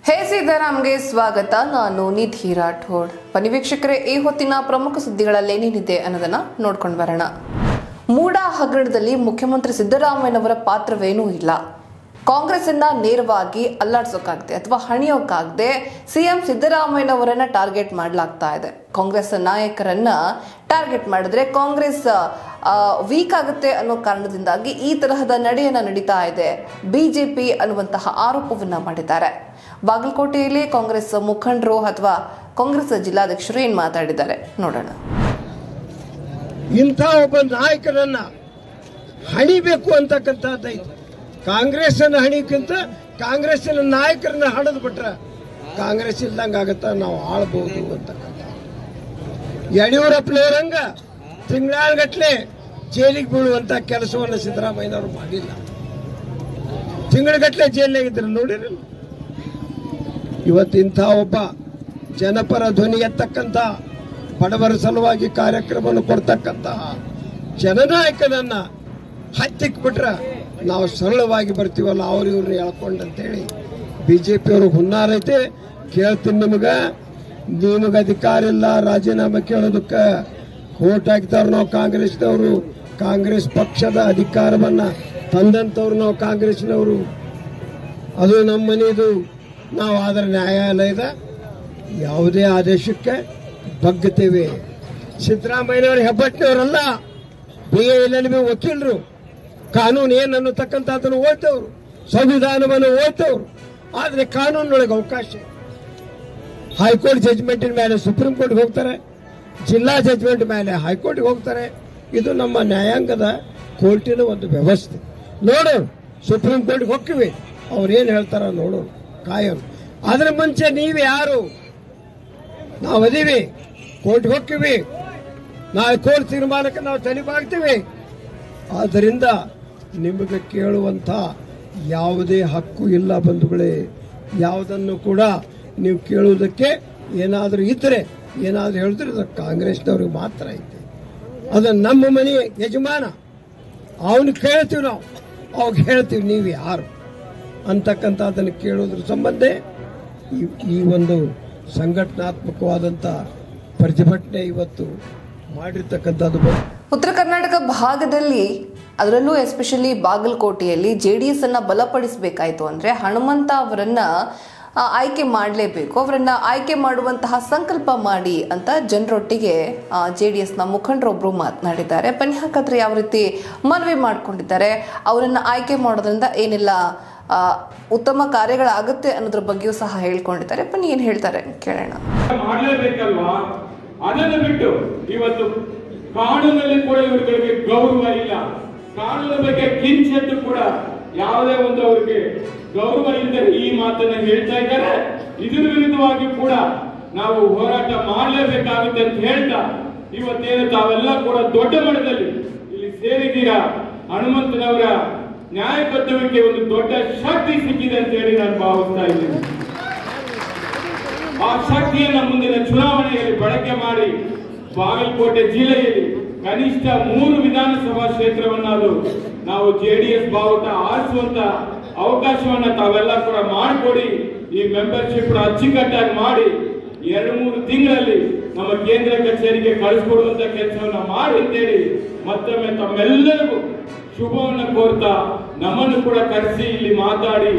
ಹೇ ಸಿದ್ದರಾಮ್ಗೆ ಸ್ವಾಗತ ನಾನು ನಿಧಿ ರಾಠೋಡ್ ಬನ್ನಿ ವೀಕ್ಷಕರೇ ಈ ಹೊತ್ತಿನ ಪ್ರಮುಖ ಸುದ್ದಿಗಳಲ್ಲಿ ಏನೇನಿದೆ ಅನ್ನೋದನ್ನ ನೋಡ್ಕೊಂಡು ಬರೋಣ ಮೂಡ ಹಗರಣದಲ್ಲಿ ಮುಖ್ಯಮಂತ್ರಿ ಸಿದ್ದರಾಮಯ್ಯನವರ ಪಾತ್ರವೇನೂ ಇಲ್ಲ ಕಾಂಗ್ರೆಸ್ ಅನ್ನ ನೇರವಾಗಿ ಅಲ್ಲಾಡ್ಸೋಕಾಗದೆ ಅಥವಾ ಹಣಿಯೋಕಾಗದೆ ಸಿಎಂ ಸಿದ್ದರಾಮಯ್ಯನವರನ್ನ ಟಾರ್ಗೆಟ್ ಮಾಡಲಾಗ್ತಾ ಇದೆ ಕಾಂಗ್ರೆಸ್ ನಾಯಕರನ್ನ ಟಾರ್ಗೆಟ್ ಮಾಡಿದ್ರೆ ಕಾಂಗ್ರೆಸ್ ವೀಕ್ ಆಗುತ್ತೆ ಅನ್ನೋ ಕಾರಣದಿಂದಾಗಿ ಈ ತರಹದ ನಡೆಯನ್ನ ನಡೀತಾ ಇದೆ ಬಿಜೆಪಿ ಅನ್ನುವಂತಹ ಆರೋಪವನ್ನ ಮಾಡಿದ್ದಾರೆ ಬಾಗಲಕೋಟೆಯಲ್ಲಿ ಕಾಂಗ್ರೆಸ್ ಮುಖಂಡರು ಅಥವಾ ಕಾಂಗ್ರೆಸ್ ಜಿಲ್ಲಾಧ್ಯಕ್ಷರು ಏನ್ ಮಾತಾಡಿದ್ದಾರೆ ನೋಡೋಣ ಇಂಥ ಒಬ್ಬ ನಾಯಕರನ್ನ ಹಣಿಬೇಕು ಅಂತಕ್ಕಂಥದ್ದೈತಿ ಕಾಂಗ್ರೆಸ್ಸನ್ನ ಹಣಿಕ್ಕಿಂತ ಕಾಂಗ್ರೆಸ್ಸಿನ ನಾಯಕರನ್ನ ಹಣದ್ ಬಿಟ್ರೆ ಕಾಂಗ್ರೆಸ್ ಇಲ್ದಂಗ ಆಗತ್ತ ನಾವು ಆಳ್ಬಹುದು ಅಂತಕ್ಕಂಥ ಯಡಿಯೂರಪ್ಪನವರಂಗ ತಿಂಗಳಾನ್ಗಟ್ಲೆ ಜೈಲಿಗೆ ಬೀಳುವಂತ ಕೆಲಸವನ್ನು ಸಿದ್ದರಾಮಯ್ಯನವರು ಮಾಡಿಲ್ಲ ತಿಂಗಳಗಟ್ಲೆ ಜೈಲಿನಾಗಿದ್ರು ನೋಡಿರಲ್ಲ ಇವತ್ತಿಂಥ ಒಬ್ಬ ಜನಪರ ಧ್ವನಿ ಎತ್ತಕ್ಕಂಥ ಬಡವರ ಸಲುವಾಗಿ ಕಾರ್ಯಕ್ರಮವನ್ನು ಕೊಡ್ತಕ್ಕಂತಹ ಜನನಾಯಕನನ್ನ ಹತ್ತಿಕ್ಬಿಟ್ರೆ ನಾವು ಸರಳವಾಗಿ ಬರ್ತೀವಲ್ಲ ಅವ್ರು ಇವ್ರನ್ನ ಎಳ್ಕೊಂಡಂತೇಳಿ ಬಿ ಜೆ ಪಿಯವರು ಹುನ್ನಾರೈತೆ ಕೇಳ್ತೀನಿ ನಿಮಗ ನಿಮಗೆ ಅಧಿಕಾರ ಇಲ್ಲ ರಾಜೀನಾಮೆ ಕೇಳೋದಕ್ಕೆ ಓಟ್ ಹಾಕ್ತಾರ ನಾವು ಕಾಂಗ್ರೆಸ್ನವರು ಕಾಂಗ್ರೆಸ್ ಪಕ್ಷದ ಅಧಿಕಾರವನ್ನ ತಂದಂತವ್ರು ನಾವು ಕಾಂಗ್ರೆಸ್ನವರು ಅದು ನಮ್ಮ ಮನೆಯದು ನಾವು ಅದರ ನ್ಯಾಯಾಲಯದ ಯಾವುದೇ ಆದೇಶಕ್ಕೆ ಬಗ್ಗುತ್ತೇವೆ ಸಿದ್ದರಾಮಯ್ಯನವರು ಹೆಬ್ಬಟ್ಟಿನವರಲ್ಲ B A L L B ವಕೀಲರು ಕಾನೂನು ಏನು ಅನ್ನತಕ್ಕಂಥ ಅದನ್ನು ಓದ್ತವ್ರು ಸಂವಿಧಾನವನ್ನು ಓದ್ತವ್ರು ಆದರೆ ಕಾನೂನಿನೊಳಗೆ ಅವಕಾಶ ಹೈಕೋರ್ಟ್ ಜಜ್ಮೆಂಟಿನ ಮೇಲೆ ಸುಪ್ರೀಂ ಕೋರ್ಟ್ಗೆ ಹೋಗ್ತಾರೆ ಜಿಲ್ಲಾ ಜಜ್ಮೆಂಟ್ ಮೇಲೆ ಹೈಕೋರ್ಟ್ಗೆ ಹೋಗ್ತಾರೆ ಇದು ನಮ್ಮ ನ್ಯಾಯಾಂಗದ ಕೋರ್ಟಿನ ಒಂದು ವ್ಯವಸ್ಥೆ ನೋಡೋಣ ಸುಪ್ರೀಂ ಕೋರ್ಟ್ಗೆ ಹೋಗ್ತೀವಿ ಅವ್ರೇನು ಹೇಳ್ತಾರ ನೋಡೋಣ ಕಾಯೋಣ ಅದ್ರ ಮುಂಚೆ ನೀವು ಯಾರು ನಾವು ಅದೀವಿ ಕೋರ್ಟ್ಗೆ ಹೋಗ್ತೀವಿ ನಾವು ಕೋರ್ಟ್ ತೀರ್ಮಾನಕ್ಕೆ ನಾವು ತಲೆಬಾಗ್ತೀವಿ ಆದ್ದರಿಂದ ನಿಮಗೆ ಕೇಳುವಂಥ ಯಾವುದೇ ಹಕ್ಕು ಇಲ್ಲ ಬಂಧುಗಳೇ ಯಾವುದನ್ನು ಕೂಡ ನೀವು ಕೇಳುವುದಕ್ಕೆ ಏನಾದರೂ ಇದ್ದರೆ ಏನಾದರೂ ಹೇಳಿದ್ರೆ ಅದು ಕಾಂಗ್ರೆಸ್ನವ್ರಿಗೆ ಮಾತ್ರ ಐತೆ ಅದು ನಮ್ಮ ಮನೆ ಯಜಮಾನ ಅವನು ಕೇಳ್ತೀವಿ ನಾವು ಅವಾಗ ಹೇಳ್ತೀವಿ ನೀವು ಯಾರು ಅಂತಕ್ಕಂಥ ಅದನ್ನು ಕೇಳೋದ್ರ ಸಂಬಂಧ ಈ- ಈ ಒಂದು ಸಂಘಟನಾತ್ಮಕವಾದಂಥ ಪ್ರತಿಭಟನೆ ಇವತ್ತು ಮಾಡಿರ್ತಕ್ಕಂಥದ್ದು ಬಂದು ಉತ್ತರ ಕರ್ನಾಟಕ ಭಾಗದಲ್ಲಿ ಅದರಲ್ಲೂ ಎಸ್ಪೆಷಲಿ ಬಾಗಲಕೋಟೆಯಲ್ಲಿ ಜೆ ಡಿ ಎಸ್ ಅನ್ನ ಬಲಪಡಿಸಬೇಕಾಯ್ತು ಅಂದ್ರೆ ಹನುಮಂತ ಅವರನ್ನ ಆ, ಆಯ್ಕೆ ಮಾಡಲೇಬೇಕು ಅವರನ್ನ ಆಯ್ಕೆ ಮಾಡುವಂತಹ ಸಂಕಲ್ಪ ಮಾಡಿ ಅಂತ ಜನರೊಟ್ಟಿಗೆ ಜೆ ಡಿ ಎಸ್ನ ಮುಖಂಡರೊಬ್ಬರು ಮಾತನಾಡಿದ್ದಾರೆ ಬನ್ನಿ ಹಾಗಾದ್ರೆ ಯಾವ ರೀತಿ ಮನವಿ ಮಾಡ್ಕೊಂಡಿದ್ದಾರೆ ಅವರನ್ನ ಆಯ್ಕೆ ಮಾಡೋದ್ರಿಂದ ಏನೆಲ್ಲ ಆ, ಉತ್ತಮ ಕಾರ್ಯಗಳಾಗುತ್ತೆ ಅನ್ನೋದ್ರ ಬಗ್ಗೆಯೂ ಸಹ ಹೇಳ್ಕೊಂಡಿದ್ದಾರೆ ಬನ್ನಿ ಏನು ಹೇಳ್ತಾರೆ ಕೇಳೋಣ ಮಾಡಲೇಬೇಕಲ್ವಾ ಅದನ್ನು ಬಿಟ್ಟು ಇವತ್ತು ಕಾನೂನಲ್ಲಿ ಕೂಡ ಇವರುಗಳಿಗೆ ಗೌರವ ಇಲ್ಲ ಕಾನೂನು ಬಗ್ಗೆ ಕಿಂಚಿತ್ತು ಕೂಡ ಯಾವುದೇ ಒಂದು ಅವರಿಗೆ ಗೌರವ ಇಲ್ಲದೆ ಈ ಮಾತನ್ನ ಹೇಳ್ತಾ ಇದ್ದಾರೆ ಇದ್ರ ವಿರುದ್ಧವಾಗಿ ಕೂಡ ನಾವು ಹೋರಾಟ ಮಾಡಲೇಬೇಕಾಗುತ್ತೆ ಅಂತ ಹೇಳ್ತಾ ಇವತ್ತೇನು ತಾವೆಲ್ಲ ಕೂಡ ದೊಡ್ಡ ಮಟ್ಟದಲ್ಲಿ ಇಲ್ಲಿ ಸೇರಿದ್ದೀರಾ ಹನುಮಂತನವರ ನ್ಯಾಯಬದ್ಧವಿಕೆ ಒಂದು ದೊಡ್ಡ ಶಕ್ತಿ ಸಿಕ್ಕಿದೆ ಅಂತ ಹೇಳಿ ನಾನು ಭಾವಿಸ್ತಾ ಇದ್ದೀನಿ ಆ ಶಕ್ತಿಯನ್ನ ಮುಂದಿನ ಚುನಾವಣೆಯಲ್ಲಿ ಬಳಕೆ ಮಾಡಿ ಬಾಗಲಕೋಟೆ ಜಿಲ್ಲೆಯಲ್ಲಿ ಕನಿಷ್ಠ ಮೂರು ವಿಧಾನಸಭಾ ಕ್ಷೇತ್ರವನ್ನಾದರೂ ನಾವು ಜೆಡಿಎಸ್ ಬಾವುಟ ಆರಿಸುವಂತ ಅವಕಾಶವನ್ನ ತಾವೆಲ್ಲ ಕೂಡ ಮಾಡಿಕೊಡಿ ಈ ಮೆಂಬರ್ಶಿಪ್ ಅಚ್ಚುಕಟ್ಟಾಗಿ ಮಾಡಿ ಎರಡು ಮೂರು ತಿಂಗಳಲ್ಲಿ ನಮ್ಮ ಕೇಂದ್ರ ಕಚೇರಿಗೆ ಕಳಿಸ್ಕೊಡುವಂತ ಕೆಲಸವನ್ನ ಮಾಡಿ ಅಂತೇಳಿ ಮತ್ತೊಮ್ಮೆ ತಮ್ಮೆಲ್ಲರಿಗೂ ಶುಭವನ್ನ ಕೋರ್ತಾ ನಮ್ಮನ್ನು ಕೂಡ ಕರೆಸಿ ಇಲ್ಲಿ ಮಾತಾಡಿ